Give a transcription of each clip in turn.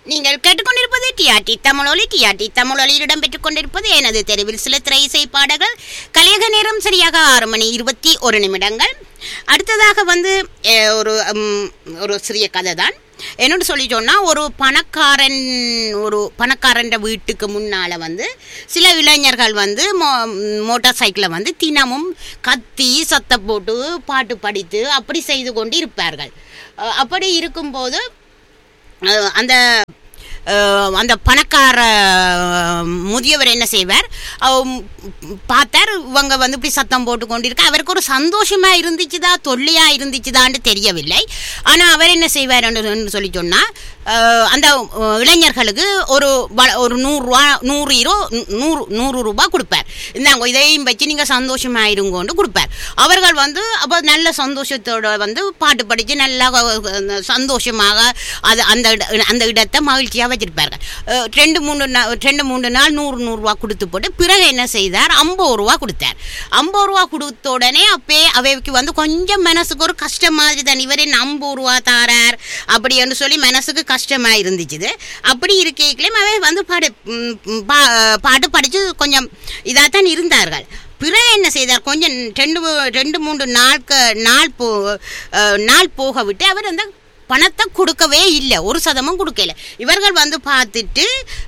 நீங்கள் கேட்டுக்கொண்டிருப்பது டிஆர்டி தமிழொலி டிஆர்டி தமிழொலியில் இடம்பெற்றுக் கொண்டிருப்பது எனது தெருவில் சில திரை இசை பாடல்கள் கலியக நேரம் சரியாக ஆறு மணி இருபத்தி ஒரு நிமிடங்கள் அடுத்ததாக வந்து அஹ், ஒரு ம், ஒரு சிறிய கதை தான் என்னோட சொல்லி சொன்னால் ஒரு பணக்காரன் ஒரு பணக்காரன் வீட்டுக்கு முன்னால் வந்து சில இளைஞர்கள் வந்து மோ மோட்டார் சைக்கிளை வந்து தினமும் கத்தி சத்தம் போட்டு பாட்டு படித்து அப்படி செய்து கொண்டு இருப்பார்கள் அஹ், அப்படி இருக்கும்போது அஹ் அந்த அஹ் அந்த பணக்கார அஹ், முதியவர் என்ன செய்வார் அவ- ம், பார்த்தார் இவங்க வந்து இப்படி சத்தம் போட்டு கொண்டிருக்க அவருக்கு ஒரு சந்தோஷமா இருந்துச்சுதா தொல்லையா இருந்துச்சுதான்னு தெரியவில்லை ஆனா அவர் என்ன செய்வார் என்று சொல்லி சொன்னா அஹ், அந்த அஹ், இளைஞர்களுக்கு ஒரு வ- ஒரு நூறுரூவா நூறு ஹீரோ நூறு நூறு ரூபாய் கொடுப்பார் இந்தாங்க இதையும் வச்சு நீங்க சந்தோஷமா இருங்கன்னு கொடுப்பார் அவர்கள் வந்து அப்போ நல்ல சந்தோஷத்தோட வந்து பாட்டு படித்து நல்லா அஹ், சந்தோஷமாக அது அந்த இட- அந்த இடத்தை மகிழ்ச்சியாக வச்சிருப்பார்கள் அஹ், ரெண்டு மூணு நா- ரெண்டு மூணு நாள் நூறு நூறுரூவா கொடுத்து போட்டு பிறகு என்ன செய்தார் ஐம்பது ரூபா கொடுத்தார் ஐம்பது ரூபா கொடுத்த உடனே அப்பே அவைக்கு வந்து கொஞ்சம் மனசுக்கு ஒரு கஷ்டம் மாதிரி தான் இவரே ஐம்பது ரூபா தாரார் அப்படி என்று சொல்லி மனசுக்கு கஷ்டமா இருந்துச்சுது அப்படி இருக்கையிலையும் அவை வந்து பாடு ம், ம், பா- பாட்டு படித்து கொஞ்சம் இதாக தான் இருந்தார்கள் பிறகு என்ன செய்தார் கொஞ்சம் ரெண்டு ரெண்டு மூன்று நாட்க நாள் போ அஹ், நாள் போக விட்டு அவர் அந்த பணத்தை கொடுக்கவே இல்லை ஒரு சதமும் கொடுக்கல இவர்கள் வந்து பார்த்துட்டு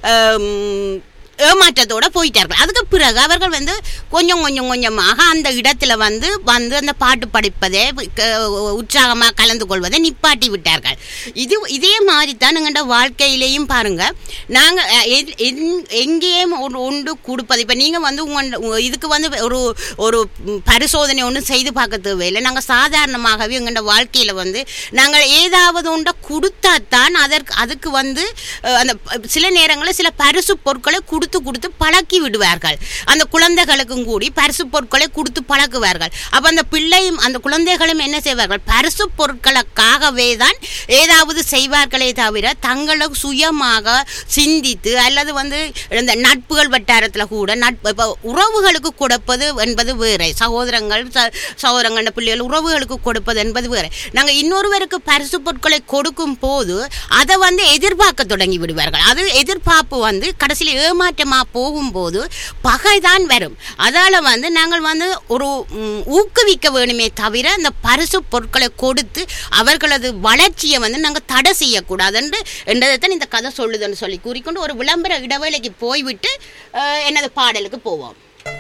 ஆம், ஏமாற்றத்தோட போயிட்டார்கள் அதுக்கு பிறகு அவர்கள் வந்து கொஞ்சம் கொஞ்சம் கொஞ்சமாக அந்த இடத்துல வந்து வந்து அந்த பாட்டு படிப்பதை க- உற்சாகமாக கலந்து கொள்வதை நிப்பாட்டி விட்டார்கள் இது இதே மாதிரி தான் எங்கள்ட வாழ்க்கையிலேயும் பாருங்க நாங்கள் எங்கேயும் ஒரு ஒன்று கொடுப்பது இப்போ நீங்கள் வந்து உங்கள் இதுக்கு வந்து ஒரு ஒரு பரிசோதனை ஒன்று செய்து பார்க்க தேவையில்லை நாங்கள் சாதாரணமாகவே எங்கள்ட வாழ்க்கையில் வந்து நாங்கள் ஏதாவது ஒன்றை கொடுத்தா தான் அதற்கு அதுக்கு வந்து அஹ், அந்த ப- சில நேரங்களில் சில பரிசு பொருட்களை கொடுத்து கொடுத்து பழக்கி விடுவார்கள் அந்த குழந்தைகளுக்கும் கூடி பரிசு பொருட்களை கொடுத்து பழக்குவார்கள் அப்போ அந்த பிள்ளையும் அந்த குழந்தைகளும் என்ன செய்வார்கள் பரிசு பொருட்களுக்காகவே தான் ஏதாவது செய்வார்களே தவிர தங்களுக்கு சுயமாக சிந்தித்து அல்லது வந்து இந்த நட்புகள் வட்டாரத்தில் கூட நட்பு இப்போ உறவுகளுக்கு கொடுப்பது என்பது வேறு சகோதரங்கள் ச சகோதரங்கள பிள்ளைகள் உறவுகளுக்கு கொடுப்பது என்பது வேறு நாங்கள் இன்னொருவருக்கு பரிசு பொருட்களை கொடுக்கும் போது அதை வந்து எதிர்பார்க்க தொடங்கி விடுவார்கள் அது எதிர்பார்ப்பு வந்து கடைசியில் ஏமாற்றமாக போகும்போது பகைதான் வரும் அதால் வந்து நாங்கள் வந்து ஒரு ம், ஊக்குவிக்க வேணுமே தவிர அந்த பரிசு பொருட்களை கொடுத்து அவர்களது வளர்ச்சியை வந்து நாங்கள் தடை செய்யக்கூடாதுன்னு என்றதைத்தான் இந்த கதை சொல்லுதுன்னு சொல்லி கூறிக்கொண்டு ஒரு விளம்பர இடைவேளைக்கு போய்விட்டு அஹ், எனது பாடலுக்கு போவோம்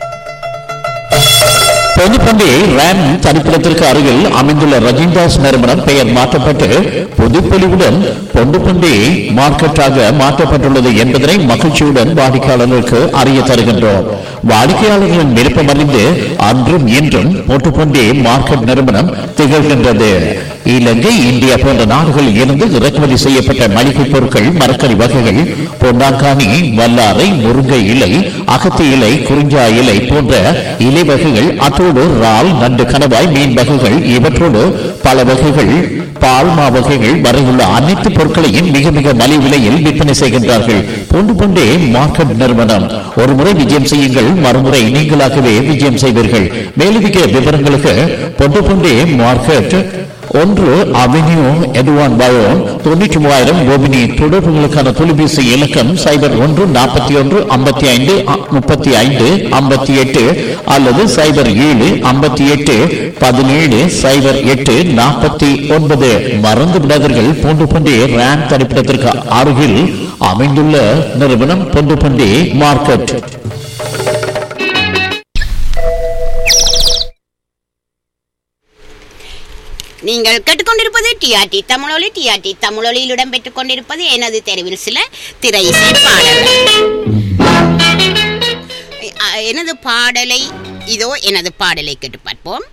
பொதுப்பண்டி ரேம் தனிப்பிடத்திற்கு அருகில் அமைந்துள்ள ரஜின்தாஸ் நிறுவனம் பெயர் மாற்றப்பட்டு புதுப்பொலிவுடன் பொண்டுப்பண்டி மார்க்கெட்டாக மாற்றப்பட்டுள்ளது என்பதனை மகிழ்ச்சியுடன் வாடிக்கையாளர்களுக்கு அறிய தருகின்றோம் வாடிக்கையாளர்களின் விருப்பம் அறிந்து அன்றும் இன்றும் பொட்டுப்பண்டி மார்க்கெட் நிறுவனம் திகழ்கின்றது இலங்கை இந்தியா போன்ற நாடுகளில் இருந்து இறக்குமதி செய்யப்பட்ட மளிகை பொருட்கள் மரக்கறி வகைகள் பொன்னாங்கானி வல்லாரை முருங்கை இலை அகத்தி இலை குறிஞ்சா இலை போன்ற இலை வகைகள் அத்தோடு இறால் நண்டு கணவாய் மீன் வகைகள் இவற்றோடு பல வகைகள் பால்மா வகைகள் வரையுள்ள அனைத்து பொருட்களையும் மிக மிக மலிவு விலையில் விற்பனை செய்கின்றார்கள் பொண்டு பொண்டே மார்க்கெட் நிறுவனம் ஒரு முறை விஜயம் செய்யுங்கள் மறுமுறை நீங்களாகவே விஜயம் செய்வீர்கள் மேலதிக விவரங்களுக்கு பொண்டு பொண்டே மார்க்கெட் ஒன்று அவென்யூ எதுவான் பயோன் தொண்ணூற்றி மூவாயிரம் கோபினி தொடர்புகளுக்கான தொலைபேசி இலக்கம் சைபர் ஒன்று நாற்பத்தி ஒன்று ஐம்பத்தி ஐந்து முப்பத்தி ஐந்து ஐம்பத்தி எட்டு அல்லது சைபர் ஏழு ஐம்பத்தி எட்டு பதினேழு சைபர் எட்டு நாற்பத்தி ஒன்பது மறந்து விடாதீர்கள் பூண்டு பண்டி ரேம் தனிப்பிடத்திற்கு அருகில் அமைந்துள்ள நிறுவனம் பொண்டு பண்டி மார்க்கெட் நீங்கள் கேட்டுக்கொண்டிருப்பது டிஆர்டி தமிழொலி டிஆர்டி தமிழொலியில் இடம்பெற்றுக் கொண்டிருப்பது எனது தெருவில் சில திரை இசை பாடல்கள் அ, எனது பாடலை இதோ எனது பாடலை கேட்டு பார்ப்போம்